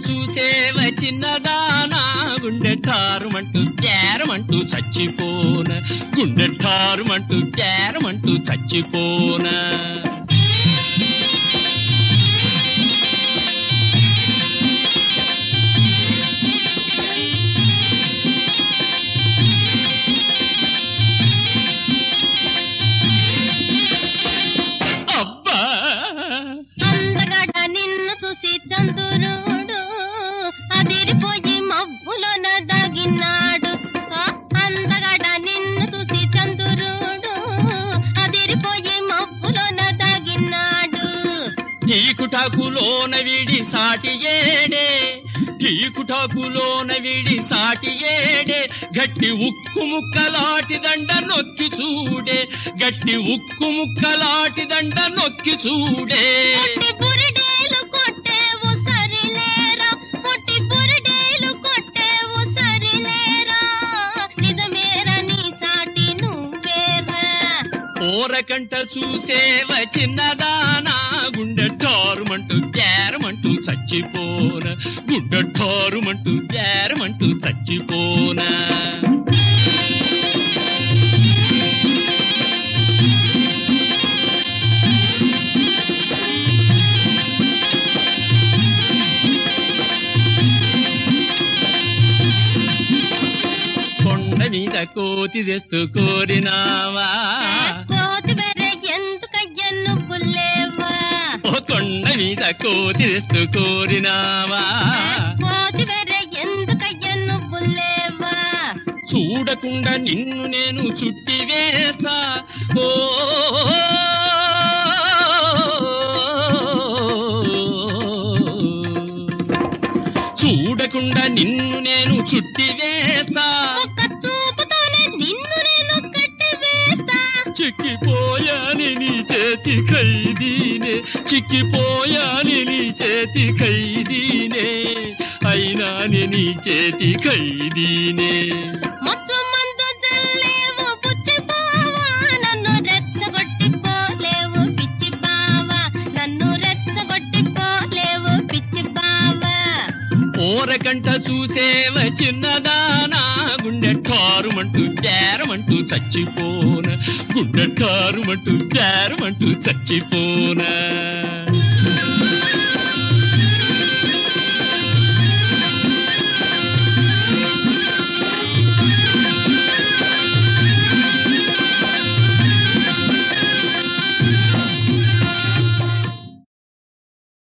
చూసేవ చిన్నదానా గుండె ఠారుమంటూ తేరమంటూ చచ్చిపోన గుండె ఠారుమంటూ తేరమంటూ చచ్చిపోన అబ్బా అందగడ నిన్ను చూసి చంద్రుడు అదిరిపోయి మబ్బులోన దాగినాడు ఆ, అందగడ నిన్ను చూసి చంద్రుడు అదిరిపోయి మబ్బులోన దాగినాడు టీకుటాకులోన విడి సాటి ఏడే టీకుటాకులోన విడి సాటి ఏడే గట్టి ఉక్కు ముక్కలాటి దండ నొక్కి చూడే గట్టి ఉక్కు ముక్కలాటి దండ నొక్కి చూడే పొట్టి బురిడేలు కొట్టేవు సరిలేరా పొట్టి బురిడేలు కొట్టేవు సరిలేరా నిజమేరా నీ సాటి నువ్వేరా ఓరకంట చూసేవ చిన్నదానా గుండె ఠారుమంటూ తేరమంటూ చచ్చిపోన గుండె ఠారుమంటూ తేరమంటూ చచ్చిపోన కొండ మీద కోతి తెస్తూ కోరినావా కోతి బెర్రె ఎందుకయ్యా నువ్వు లేవా ఓ కొండ మీద కోతి తెస్తూ కోరినావా కోతి బెర్రె ఎందుకయ్యా నువ్వు లేవా చూడకుండా నిన్ను నేను చుట్టి వేస్తా ఓ చూడకుండా నిన్ను నేను చుట్టి వేస్తా ఒక్క చూపుతోనే నిన్ను నేను కట్టి వేస్తా చిక్కిపోయాని నీ చేతి ఖైదీనే చిక్కిపోయాని నీ చేతి ఖైదీనే అయినా నీ చేతి ఖైదీనే మొచ్చు మందు జల్లేవు బుచ్చి బావా నన్ను రెచ్చగొట్టి పోలేవు పిచ్చి బావా నన్ను రెచ్చగొట్టి పోలేవు పిచ్చి బావా ఓరకంట చూసేవ చిన్నదానా గుండె ఠారుమంటూ తేరమంటూ చచ్చిపోన గుండె ఠారుమంటూ తేరమంటూ చచ్చిపోన